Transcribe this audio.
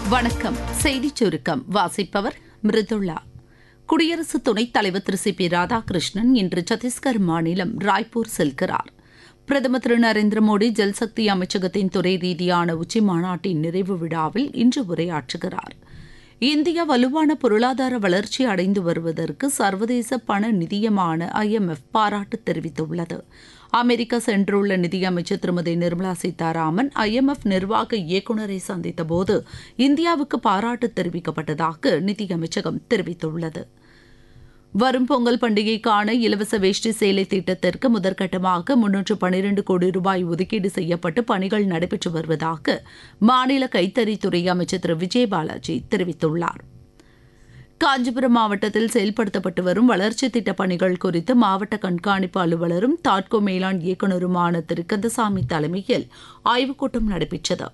வணக்கம் செய்திச் சுருக்கம் வாசிப்பவர் மிருதுளா குடியரசு துணைத் தலைவர் திரு சி பி ராதாகிருஷ்ணன் இன்று சத்தீஸ்கர் மாநிலம் ராய்ப்பூர் செல்கிறார் பிரதமர் திரு நரேந்திர மோடி ஜல்சக்தி அமைச்சகத்தின் துறை ரீதியான உச்சி மாநாட்டின் நிறைவு விழாவில் இன்று உரையாற்றுகிறார் இந்தியா வலுவான பொருளாதார வளர்ச்சி அடைந்து வருவதற்கு சர்வதேச பண நிதியமான ஐஎம்எஃப் பாராட்டு தெரிவித்துள்ளது அமெரிக்கா சென்றுள்ள நிதியமைச்சர் திருமதி நிர்மலா சீதாராமன் ஐஎம்எஃப் நிர்வாக இயக்குநரை சந்தித்தபோது இந்தியாவுக்கு பாராட்டு தெரிவிக்கப்பட்டதாக நிதியமைச்சகம் தெரிவித்துள்ளது வரும் பொங்கல் பண்டிகைக்கான இலவச வேஷ்டி சேலை திட்டத்திற்கு முதற்கட்டமாக முன்னூற்று பனிரெண்டு கோடி ரூபாய் ஒதுக்கீடு செய்யப்பட்டு பணிகள் நடைபெற்று வருவதாக மாநில கைத்தறித்துறை அமைச்சர் திரு விஜய் பாலாஜி தெரிவித்துள்ளார் காஞ்சிபுரம் மாவட்டத்தில் செயல்படுத்தப்பட்டு வரும் வளர்ச்சி திட்டப் பணிகள் குறித்து மாவட்ட கண்காணிப்பு அலுவலரும் தாட்கோ மேலாண் இயக்குநருமான திரு கந்தசாமி தலைமையில் ஆய்வுக் கூட்டம் நடைபெற்றது